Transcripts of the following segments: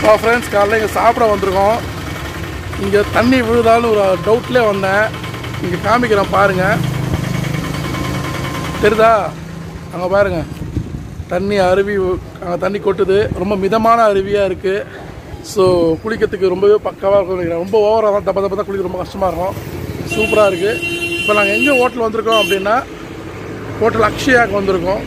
இப்போ ஃப்ரெண்ட்ஸ் காலைல இங்கே சாப்பிட வந்திருக்கோம் இங்கே தண்ணி விழுதாலும் ஒரு டவுட்லேயே வந்தேன் இங்கே காமிக்கிறேன் பாருங்கள் தெரியுதா அங்கே பாருங்கள் தண்ணி அருவி அங்கே தண்ணி கொட்டுது ரொம்ப மிதமான அருவியாக இருக்குது ஸோ குளிக்கிறதுக்கு ரொம்பவே பக்காவாக இருக்கும் நினைக்கிறேன் ரொம்ப ஓவராக தான் தப்ப தப்ப தான் குளிக்க ரொம்ப கஷ்டமாக இருக்கும் சூப்பராக இருக்குது இப்போ நாங்கள் எங்கே ஹோட்டல் வந்திருக்கோம் அப்படின்னா ஹோட்டல் அக்ஷயாவுக்கு வந்திருக்கோம்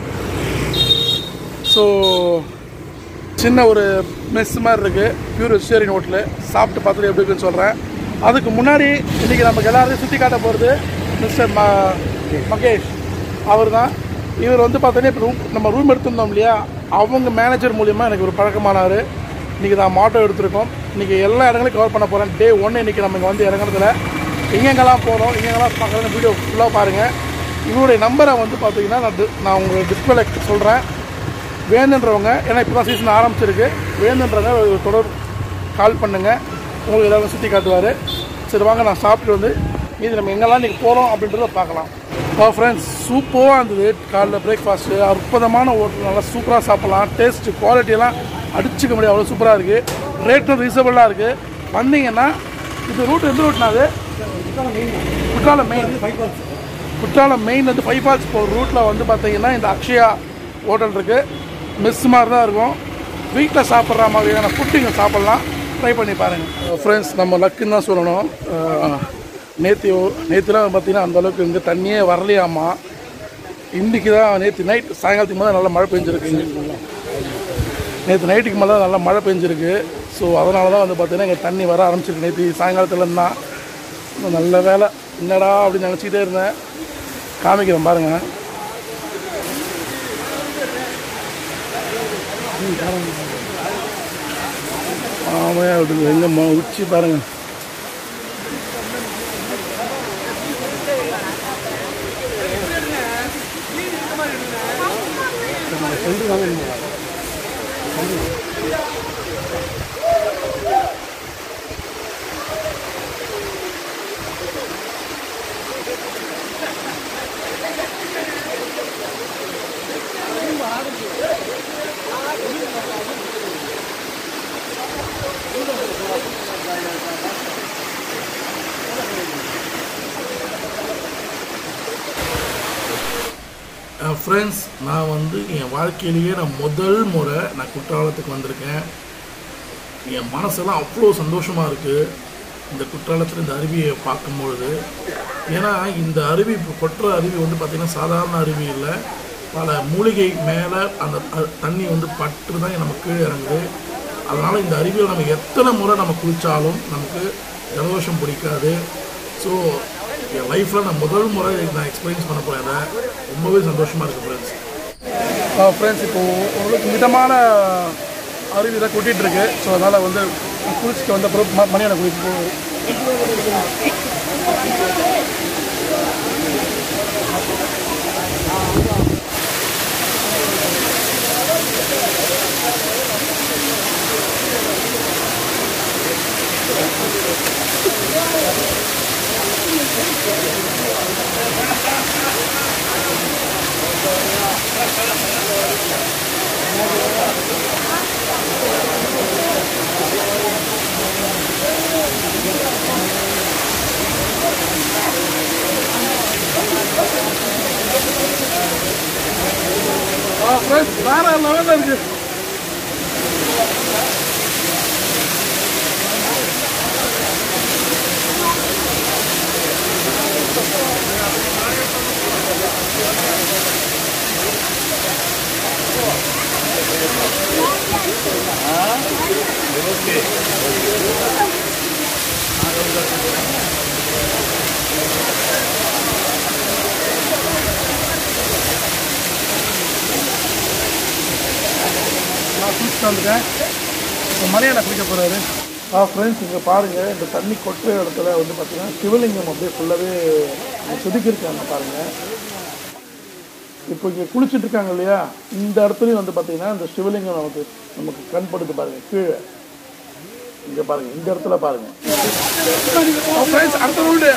ஸோ சின்ன ஒரு மெஸ் மாதிரி இருக்குது பியூர் வெஜிடேரியன் ஹோட்டலு சாப்பிட்டு பார்த்துட்டு எப்படி இருக்குன்னு சொல்கிறேன் அதுக்கு முன்னாடி இன்றைக்கி நமக்கு எல்லாரையும் சுற்றி காட்ட போகிறது மிஸ்டர் ம மகேஷ் அவர் தான் இவர் வந்து பார்த்தீங்கன்னா இப்போ ரூம் நம்ம ரூம் எடுத்திருந்தோம் இல்லையா அவங்க மேனேஜர் மூலியமாக எனக்கு ஒரு பழக்கமானார் இன்றைக்கி நான் மாட்டோ எடுத்திருக்கோம் இன்றைக்கி எல்லா இடங்களையும் கவர் பண்ண போகிறேன் டே ஒன்று இன்றைக்கி நம்ம இங்கே வந்து இறங்குறதுல எங்கெங்கெல்லாம் போகிறோம் எங்கெங்கெல்லாம் பார்க்குறது வீடியோ ஃபுல்லாக பாருங்கள் இவருடைய நம்பரை வந்து பார்த்தீங்கன்னா நான் டி- நான் உங்களுக்கு டிஸ்பிளே சொல்கிறேன் வேணுன்றவங்க ஏன்னா இப்போ தான் சீசன் ஆரம்பிச்சிருக்கு வேணுன்றவங்க ஒரு தொடர் கால் பண்ணுங்கள் உங்களுக்கு எல்லாரும் சுற்றி காட்டுவார் சரி வாங்க நான் சாப்பிட்டு வந்து மீதி நம்ம எங்கெல்லாம் இன்றைக்கி போகிறோம் அப்படின்றத பார்க்கலாம் ஓ ஃப்ரெண்ட்ஸ் சூப்பராக இருந்தது காலைல பிரேக்ஃபாஸ்ட்டு அற்புதமான ஹோட்டல் நல்லா சூப்பராக சாப்பிட்லாம் டேஸ்ட்டு குவாலிட்டியெல்லாம் அடிச்சுக்க முடியாது அவ்வளோ சூப்பராக இருக்குது ரேட்டும் ரீசனபிளாக இருக்குது வந்தீங்கன்னா இது ரூட் எந்த ரூட்னா அது குற்றாலம் மெயின் குற்றாலம் மெயின் வந்து ஃபைவ் ஃபால்ஸ் போகிற ரூட்டில் வந்து பார்த்தீங்கன்னா இந்த அக்ஷயா ஹோட்டல் இருக்குது மெஸ் மாதிரி தான் இருக்கும் வீட்டில் சாப்பிட்ற மாதிரியான ஃபுட் இங்கே சாப்பிட்லாம் ட்ரை பண்ணி பாருங்கள் ஃப்ரெண்ட்ஸ் நம்ம லக்குன்னு தான் சொல்லணும் நேற்று நேற்றுலாம் பார்த்தீங்கன்னா அந்த அளவுக்கு இங்கே தண்ணியே வரலையாமா இன்றைக்கி தான் நேற்று நைட் சாயங்காலத்துக்கு மேலே நல்லா மழை பெஞ்சிருக்கு நேற்று நைட்டுக்கு மேலே நல்லா மழை பெஞ்சிருக்கு ஸோ அதனால தான் வந்து பார்த்தீங்கன்னா இங்கே தண்ணி வர ஆரம்பிச்சிருக்கு நேற்று சாயங்காலத்துலேருந்து தான் இன்னும் நல்ல வேலை என்னடா அப்படின்னு நினச்சிக்கிட்டே இருந்தேன் காமிக்கிறேன் பாருங்க ஆமையா விடுது எங்க ம- உச்சி பாருங்க ஃப்ரெண்ட்ஸ் நான் வந்து என் வாழ்க்கையிலேயே நான் முதல் முறை நான் குற்றாலத்துக்கு வந்திருக்கேன் என் மனசெல்லாம் அவ்வளோ சந்தோஷமாக இருக்குது இந்த குற்றாலத்தில் இந்த அருவியை பார்க்கும்பொழுது ஏன்னா இந்த அருவி இப்போ கொட்டுற அருவி வந்து பார்த்திங்கன்னா சாதாரண அருவி இல்லை பல மூலிகை மேலே அந்த அ- தண்ணி வந்து பட்டு தான் நமக்கு கீழே இறங்குது அதனால் இந்த அருவியில் நம்ம எத்தனை முறை நம்ம குளித்தாலும் நமக்கு ஜலதோஷம் பிடிக்காது ஸோ என் லைஃப்பில் நான் முதல் முறை நான் எக்ஸ்பீரியன்ஸ் பண்ண போகிறேன் ரொம்பவே சந்தோஷமாக இருக்குது ஃப்ரெண்ட்ஸ் ஃப்ரெண்ட்ஸ் இப்போது ஓரளவுக்கு மிதமான அருவி தான் கொட்டிகிட்டு இருக்கு ஸோ அதனால் வந்து குளிச்சுட்டு வந்த அப்புறம் ம- மணியான குளிச்சு போ ஃப்ரெண்ட்ஸ் வேற லெவலில் இருக்கு நான் குளிச்சுட்டு வந்துட்டேன் இப்போ மலையாள குளிக்க போகிறாரு ஆ ஃப்ரெண்ட்ஸ் இங்கே பாருங்கள் இந்த தண்ணி கொட்டுற இடத்துல வந்து பார்த்தீங்கன்னா சிவலிங்கம் அப்படியே ஃபுல்லாகவே செதுக்கியிருக்காங்க பாருங்கள் இப்போ இங்கே குளிச்சுட்டு இருக்காங்க இல்லையா இந்த இடத்துலையும் வந்து பார்த்தீங்கன்னா இந்த சிவலிங்கம் நமக்கு நமக்கு கண்படுது பாருங்கள் கீழே இங்கே பாருங்கள் இந்த இடத்துல பாருங்கள் ஃப்ரெண்ட்ஸ் அடுத்த ரூல்டு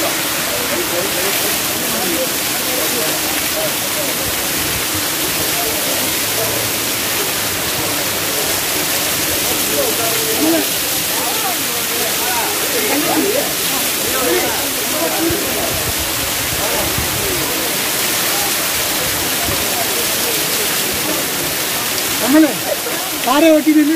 ಆಮೇಲೆ ಕಾರೇ ಹೊಟ್ಟಿದ್ದೀನಿ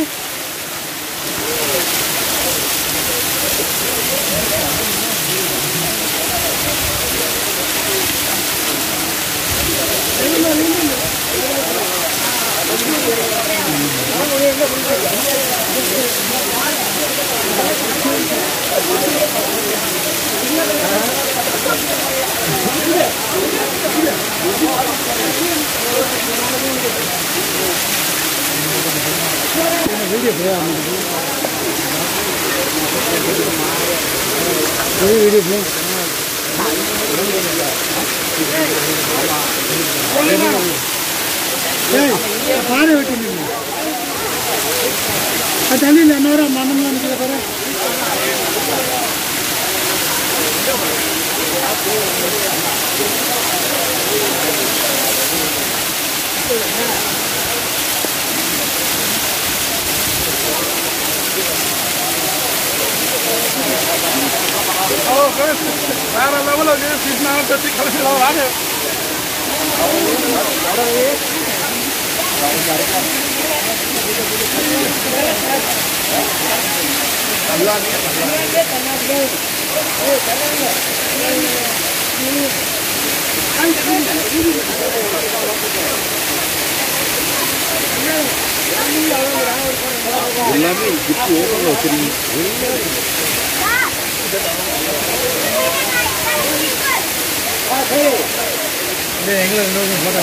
வீடியோ ಕಾರೇ ಹೊಟ್ಟಿದ್ದೀನಿ ಅದು ಅಲ್ಲಿ ಅನ್ನೋರ ಮಣ್ಣು ಅನ್ಕಿದ್ದಾರೆ ஓ வேற லெவலில் இருக்குது சிட்னா தட்டி கலந்து வாங்க எல்லாமே கிஃப்ட் ஓப்பனில் வச்சிருக்கீங்க எங்களை இன்னொரு photo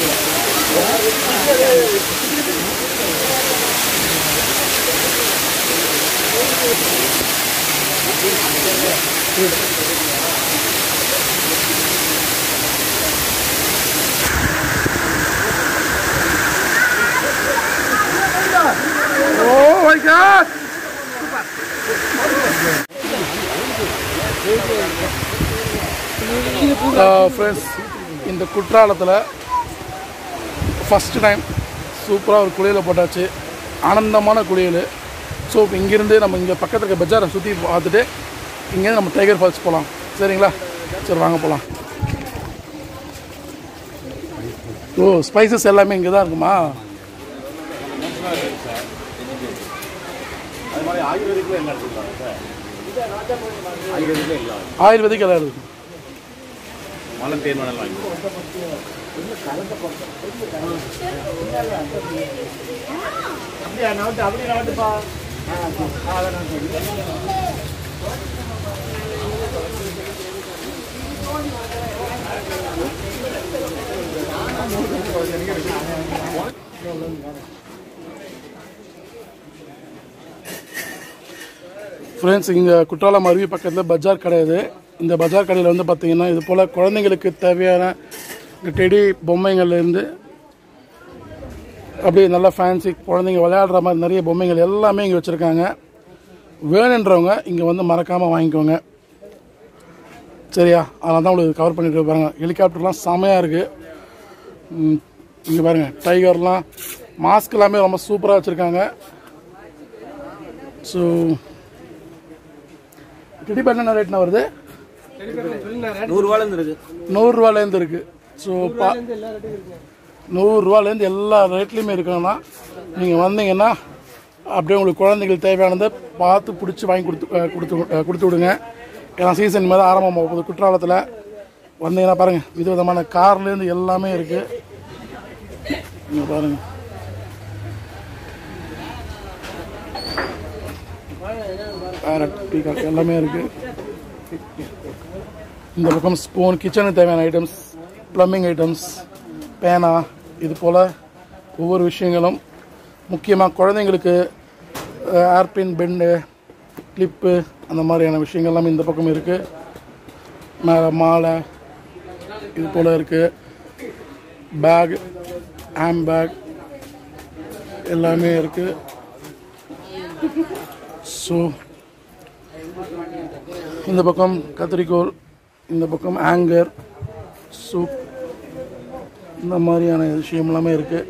oh my god friends இந்த குற்றாலத்தில் ஃபஸ்ட்டு டைம் சூப்பராக ஒரு குளியலை போட்டாச்சு ஆனந்தமான குளியல் ஸோ இப்போ இங்கேருந்து நம்ம இங்கே பக்கத்தில் இருக்க பஜாரை சுற்றி பார்த்துட்டு இங்கேருந்து நம்ம டைகர் ஃபால்ஸ் போகலாம் சரிங்களா சரி வாங்க போகலாம் ஓ ஸ்பைசஸ் எல்லாமே இங்கே தான் இருக்குமா அது மாதிரி ஆயுர்வேதிக்கில் என்ன எடுத்துக்கலாம் சார் ஆயுர்வேதிக்கில் எல்லாம் ஆயுர்வேதிக் எல்லாம் இருக்குது மலம் தேன் மணல் வாங்கி அப்படியா நான் வந்து அப்படி நான் வந்துப்பா ஃப்ரெண்ட்ஸ் இங்கே குற்றாலம் அருவி பக்கத்தில் பஜார் கடை இது இந்த பஜார் கடையில் வந்து பார்த்தீங்கன்னா இது போல் குழந்தைங்களுக்கு தேவையான இந்த டெடி பொம்மைங்கள்லேருந்து அப்படியே நல்லா ஃபேன்சி குழந்தைங்க விளையாடுற மாதிரி நிறைய பொம்மைகள் எல்லாமே இங்கே வச்சுருக்காங்க வேணுன்றவங்க இங்கே வந்து மறக்காமல் வாங்கிக்கோங்க சரியா அதனால தான் உங்களுக்கு கவர் பண்ணிட்டு பாருங்க ஹெலிகாப்டர்லாம் செமையாக இருக்குது இங்கே பாருங்கள் டைகர்லாம் மாஸ்க் எல்லாமே ரொம்ப சூப்பராக வச்சுருக்காங்க ஸோ டெடி பேர் என்ன ரேட்னா வருது நூறுரூவாலேருந்து இருக்கு நூறுரூவாலேருந்து இருக்குது ஸோ பா நூறுரூவாலேருந்து எல்லா ரேட்லேயுமே இருக்குன்னா நீங்கள் வந்தீங்கன்னா அப்படியே உங்களுக்கு குழந்தைங்களுக்கு தேவையானதை பார்த்து பிடிச்சி வாங்கி கொடுத்து அஹ், கொடுத்து அஹ், கொடுத்து விடுங்க ஏன்னா சீசன் மேலே ஆரம்பமாக போகுது குற்றாலத்தில் வந்தீங்கன்னா பாருங்கள் விதவிதமான கார்லேருந்து எல்லாமே இருக்குது இங்கே பாருங்கள் பேரட் பீகாக் எல்லாமே இருக்குது இந்த பக்கம் ஸ்பூன் கிச்சனுக்கு தேவையான ஐட்டம்ஸ் ப்ளம்பிங் ஐட்டம்ஸ் பேனா இது போல் ஒவ்வொரு விஷயங்களும் முக்கியமாக குழந்தைங்களுக்கு ஏர்பின் பெண்டு கிளிப்பு அந்த மாதிரியான விஷயங்கள் எல்லாமே இந்த பக்கம் இருக்குது மேலே மாலை இது போல் இருக்குது பேக் ஹேண்ட் பேக் எல்லாமே இருக்குது ஸோ இந்த பக்கம் கத்திரிக்கோல் இந்த பக்கம் ஆங்கர் சூப் இந்த மாதிரியான விஷயம் எல்லாமே இருக்குது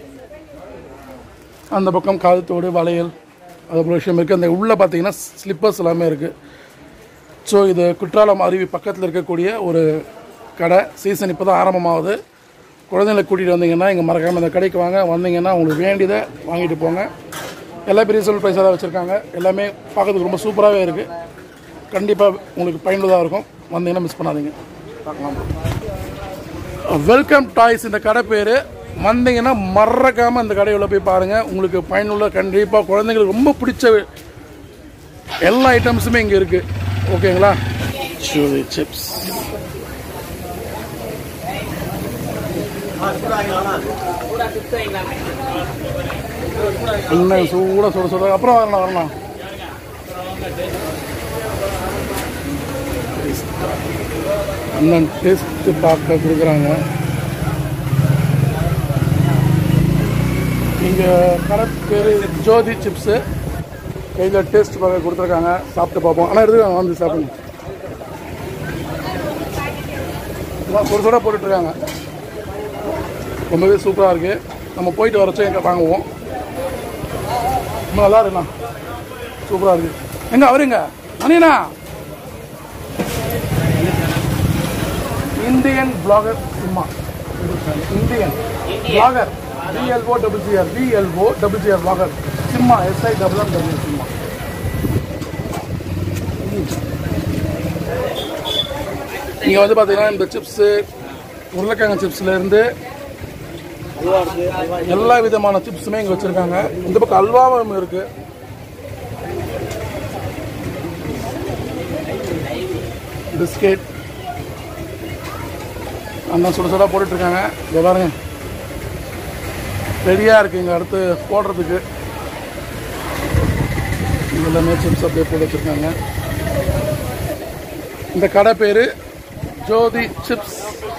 அந்த பக்கம் காதுத்தோடு வளையல் அது போல விஷயம் இருக்குது அந்த உள்ளே பார்த்தீங்கன்னா ஸ்லிப்பர்ஸ் எல்லாமே இருக்குது ஸோ இது குற்றாலம் அருவி பக்கத்தில் இருக்கக்கூடிய ஒரு கடை சீசன் இப்போ தான் ஆரம்பமாகுது குழந்தைங்களை கூட்டிகிட்டு வந்தீங்கன்னா இங்கே மறக்காமல் இந்த கடைக்கு வாங்க வந்தீங்கன்னா உங்களுக்கு வேண்டியதை வாங்கிட்டு போங்க எல்லா பெரிய சொல் ப்ரைஸாக தான் வச்சுருக்காங்க எல்லாமே பார்க்கறதுக்கு ரொம்ப சூப்பராகவே இருக்குது கண்டிப்பாக உங்களுக்கு பயனுள்ளதாக இருக்கும் வந்தீங்கன்னா மிஸ் பண்ணாதீங்க பார்க்கலாம் வெல்கம் டாய்ஸ் இந்த கடை பேர் வந்தீங்கன்னா மறக்காமல் இந்த கடையில் போய் பாருங்கள் உங்களுக்கு பயனுள்ள கண்டிப்பாக குழந்தைங்களுக்கு ரொம்ப பிடிச்ச எல்லா ஐட்டம்ஸுமே இங்கே இருக்குது ஓகேங்களா சூரி சிப்ஸ் என்ன சூடாக சுட சுட அப்புறம் வரலாம் வரலாம் அண்ணன் டேஸ்ட்டு பார்க்க கொடுக்குறாங்க இங்கே கடை பேர் ஜோதி சிப்ஸு கையில் டேஸ்ட் பார்க்க கொடுத்துருக்காங்க சாப்பிட்டு பார்ப்போம் ஆனால் எடுத்துக்காங்க வந்து சாப்பிடுங்க ஒரு சுட போட்டுட்ருக்காங்க ரொம்பவே சூப்பராக இருக்குது நம்ம போயிட்டு வரச்சோ எங்கே வாங்குவோம் ரொம்ப நல்லா இருக்குண்ணா சூப்பராக இருக்குது எங்க அவருங்க மணியண்ணா இந்தியன் பிளாகர் சும்மா Indian blogger BLO double CR BLO double CR blogger Simma SI double M double Simma இங்கே வந்து பார்த்தீங்கன்னா இந்த சிப்ஸு உருளைக்கிழங்கு சிப்ஸ்லேருந்து எல்லா விதமான சிப்ஸுமே இங்கே வச்சுருக்காங்க இந்த பக்கம் அல்வாவும் இருக்குது பிஸ்கெட் அண்ணா சுட சுட போட்டுட்ருக்காங்க இங்கே பாருங்க ரெடியாக இருக்குது இங்கே அடுத்து போடுறதுக்கு இது எல்லாமே சிப்ஸ் அப்படியே போட்டு வச்சுருக்காங்க இந்த கடை பேர் ஜோதி சிப்ஸ்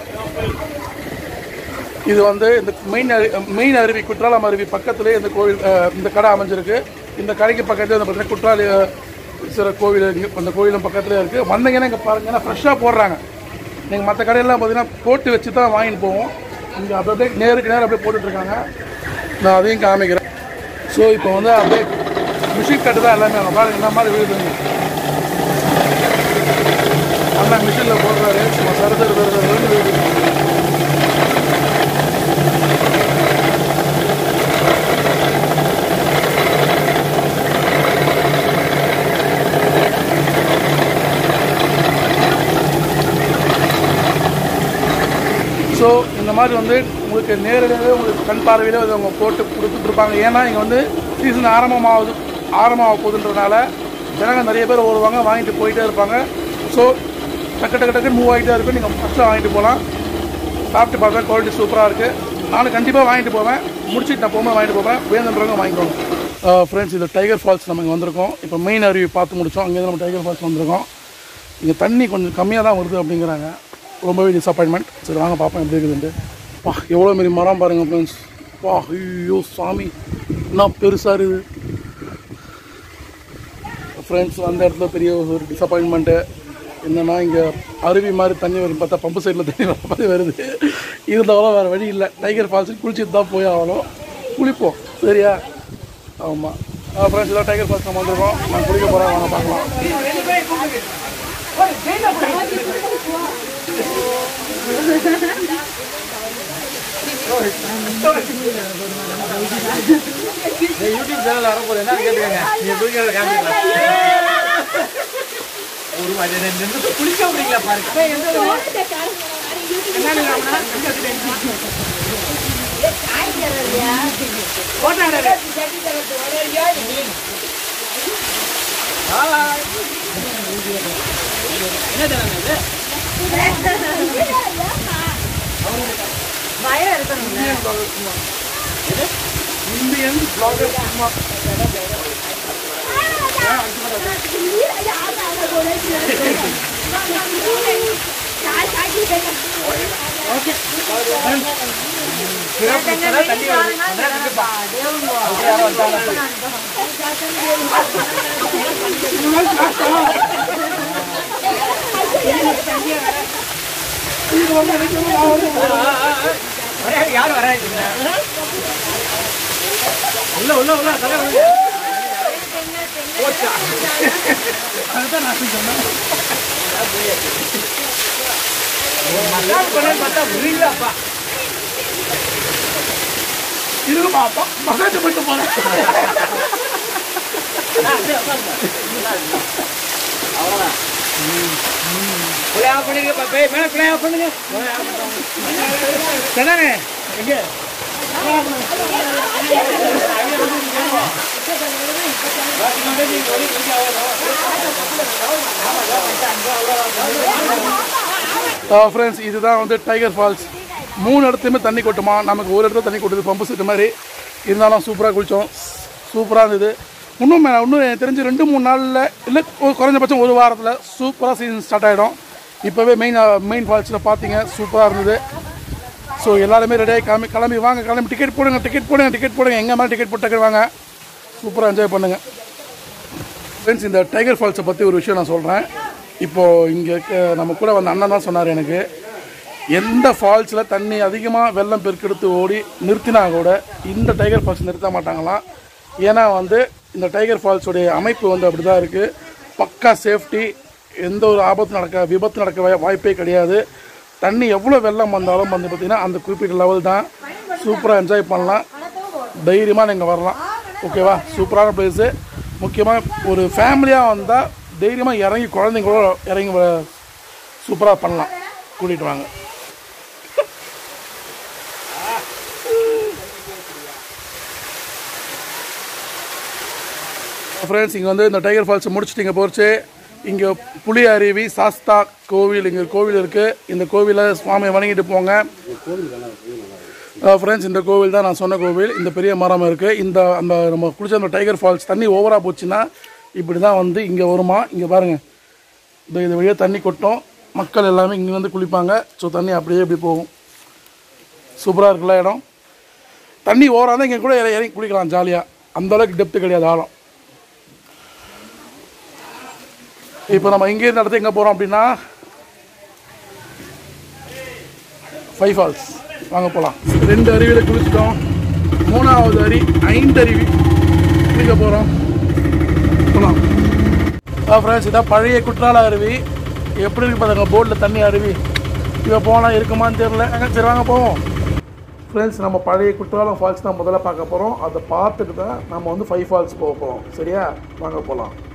இது வந்து இந்த மெயின் அரு மெயின் அருவி குற்றாலம் அருவி பக்கத்துலேயே இந்த கோவில் அஹ், இந்த கடை அமைஞ்சிருக்கு இந்த கடைக்கு பக்கத்துலேயே வந்து பார்த்தீங்கன்னா குற்றால ஈஸ்வரர் கோவில் இருக்கு அந்த கோவிலும் பக்கத்துலேயே இருக்குது வந்தீங்கன்னா இங்கே பாருங்கன்னா ஃப்ரெஷ்ஷாக போடுறாங்க நீங்கள் மற்ற கடையெல்லாம் பார்த்தீங்கன்னா போட்டு வச்சு தான் வாங்கிட்டு போவோம் இங்கே அப்படி அப்படியே நேருக்கு நேரம் அப்படியே போட்டுட்ருக்காங்க நான் அதையும் காமிக்கிறேன் ஸோ இப்போ வந்து அப்படியே மிஷின் கட்டு தான் எல்லாமே அங்கே பாருங்க இந்த மாதிரி விழுதுங்க அண்ணா மிஷினில் போடுறாரு சும்மா சரு சரு சரு சருன்னு விழுது ஸோ இந்த மாதிரி வந்து உங்களுக்கு நேரடியாகவே உங்களுக்கு கண் பார்வையிலே வந்து அவங்க போட்டு கொடுத்துட்ருப்பாங்க ஏன்னா இங்கே வந்து சீசன் ஆரம்பமாகுது ஆரம்பமாக போகுதுன்றதுனால ஜனங்க நிறைய பேர் வருவாங்க வாங்கிட்டு போயிட்டே இருப்பாங்க ஸோ டக்கு டக்கு டக்குன்னு மூவ் ஆகிட்டே இருக்கும் நீங்கள் ஃபஸ்ட்டு வாங்கிட்டு போகலாம் சாப்பிட்டு பார்த்தா குவாலிட்டி சூப்பராக இருக்குது நானும் கண்டிப்பாக வாங்கிட்டு போவேன் முடிச்சுட்டு நான் போகும்போது வாங்கிட்டு போவேன் வேணுன்றவங்க வாங்கிக்கோங்க ஃப்ரெண்ட்ஸ் இது டைகர் ஃபால்ஸ் நம்ம இங்கே வந்திருக்கோம் இப்போ மெயின் அருவி பார்த்து முடித்தோம் அங்கேருந்து நம்ம டைகர் ஃபால்ஸ் வந்திருக்கோம் இங்கே தண்ணி கொஞ்சம் கம்மியாக தான் வருது அப்படிங்கிறாங்க ரொம்பவே டிசப்பாயின்மெண்ட் சரி வாங்க பார்ப்போம் எப்படி இருக்குதுன்ட்டு பா எவ்வளோ மாரி மரம் பாருங்கள் ஃப்ரெண்ட்ஸ் பா ஐயோ சாமி என்ன பெருசாக இருக்குது ஃப்ரெண்ட்ஸ் வந்த இடத்துல பெரிய ஒரு டிசப்பாயின்மெண்ட்டு என்னன்னா இங்கே அருவி மாதிரி தண்ணி வரும் பார்த்தா பம்பு சைடில் தண்ணி வர மாதிரி வருது இருந்தாலும் வேறு வழி இல்லை டைகர் ஃபால்ஸுக்கு குளிச்சுட்டு தான் போய் ஆகணும் குளிப்போம் சரியா ஆமாம் ஃப்ரெண்ட்ஸ் எல்லாம் டைகர் ஃபால்ஸ் நம்ம வந்திருக்கோம் நான் குளிக்க போகிறேன் வாங்க பார்க்கலாம் யூடியூப் சேனல் வரப்போகுது என்ன கேட்டுக்கங்க நீங்க தூக்கி காமிக்கலாம் ஒரு மாதிரி நின்று குளிக்க முடியல பாருங்க பயம் இருக்கணும்ல இந்தியன் பிளாகர் சும்மா தண்ணி வந்து நிக்கணும், நான் வந்து வராது யாரும் வராது உள்ள உள்ள உள்ள தலை விழுங்க. போச்சா அதுதான் நான் சொன்னேன் மசால் பண்ணு பார்த்தா விழுங்கப்பா இருங்கப்பா அப்பா மசாஜ் பண்ணிட்டு போறேன் பிள்ளை ஆஃப் பண்ணுங்க பாப்பே மேல பிள்ளை ஆஃப் பண்ணுங்க சரிதானே எங்க ஃப்ரெண்ட்ஸ் இதுதான் வந்து டைகர் ஃபால்ஸ் மூணு இடத்துலையுமே தண்ணி கொட்டுமா நமக்கு ஒரு இடத்துல தண்ணி கொட்டுது பம்பு செட்டு மாதிரி இருந்தாலும் சூப்பராக குளித்தோம் சூப்பராக இருந்தது இன்னும் மே- இன்னும் எனக்கு தெரிஞ்சு ரெண்டு மூணு நாளில் இல்லை ஒரு குறைஞ்சபட்சம் ஒரு வாரத்தில் சூப்பராக சீசன் ஸ்டார்ட் ஆகிடும் இப்போவே மெயின் மெயின் ஃபால்ஸில் பார்த்தீங்க சூப்பராக இருந்தது ஸோ எல்லாருமே ரெடியாகி கிளம்பி கிளம்பி வாங்க கிளம்பி டிக்கெட் போடுங்க டிக்கெட் போடுங்க டிக்கெட் போடுங்க எங்கே மேலே டிக்கெட் போட்டு டக்குனு வாங்க சூப்பராக என்ஜாய் பண்ணுங்கள் ஃப்ரெண்ட்ஸ் இந்த டைகர் ஃபால்ஸை பற்றி ஒரு விஷயம் நான் சொல்கிறேன் இப்போது இங்கே இருக்க நம்ம கூட வந்த அண்ணன் தான் சொன்னார் எனக்கு எந்த ஃபால்ஸில் தண்ணி அதிகமாக வெள்ளம் பெருக்கெடுத்து ஓடி நிறுத்தினா கூட இந்த டைகர் ஃபால்ஸ் நிறுத்த மாட்டாங்களாம் ஏன்னா வந்து இந்த டைகர் ஃபால்ஸுடைய அமைப்பு வந்து அப்படி தான் இருக்குது பக்கா சேஃப்டி எந்த ஒரு ஆபத்து நடக்க விபத்து நடக்க வாய்- வாய்ப்பே கிடையாது தண்ணி எவ்வளோ வெள்ளம் வந்தாலும் வந்து பார்த்திங்கன்னா அந்த குறிப்பிட்ட லெவல் தான் சூப்பராக என்ஜாய் பண்ணலாம் தைரியமாக நீங்கள் வரலாம் ஓகேவா சூப்பரான பிளேஸு முக்கியமாக ஒரு ஃபேமிலியாக வந்தால் தைரியமாக இறங்கி குழந்தைங்களோட இறங்கி சூப்பராக பண்ணலாம் கூட்டிகிட்டு வாங்க ஃப்ரெண்ட்ஸ் இங்கே வந்து இந்த டைகர் ஃபால்ஸ் முடிச்சுட்டு இங்கே போச்சு இங்கே புலி அருவி சாஸ்தா கோவில் இங்கே கோவில் இருக்குது இந்த கோவிலை சுவாமியை வணங்கிட்டு போங்க ஃப்ரெண்ட்ஸ் இந்த கோவில் தான் நான் சொன்ன கோவில் இந்த பெரிய மரம் இருக்குது இந்த அந்த நம்ம குளிச்ச அந்த டைகர் ஃபால்ஸ் தண்ணி ஓவராக போச்சுன்னா இப்படி தான் வந்து இங்கே வருமா இங்கே பாருங்கள் இந்த இது வழியாக தண்ணி கொட்டும் மக்கள் எல்லாமே இங்கே வந்து குளிப்பாங்க ஸோ தண்ணி அப்படியே இப்படி போகும் சூப்பராக இருக்குல்ல இடம் தண்ணி ஓவராக தான் இங்கே கூட இற- இறங்கி குளிக்கலாம் ஜாலியாக அந்த அளவுக்கு டெப்த்து கிடையாது ஆழம் இப்போ நம்ம இங்கேருந்து இடத்து எங்கே போகிறோம் அப்படின்னா ஃபைவ் ஃபால்ஸ் வாங்க போகலாம் ரெண்டு அருவியில் குளிச்சிட்டோம் மூணாவது அரி ஐந்து அருவி குளிக்க போகிறோம் போகலாம் ஃப்ரெண்ட்ஸ் இதான் பழைய குற்றால அருவி எப்படி இருக்கு பாருங்க போர்டில் தண்ணி அருவி இவ போனால் இருக்குமான்னு தெரியல அங்க சரி வாங்க போவோம் ஃப்ரெண்ட்ஸ் நம்ம பழைய குற்றாலம் ஃபால்ஸ் தான் முதல்ல பார்க்க போகிறோம் அதை பார்த்துட்டு தான் நம்ம வந்து ஃபைவ் ஃபால்ஸ் போக போகிறோம் சரியா வாங்க போகலாம்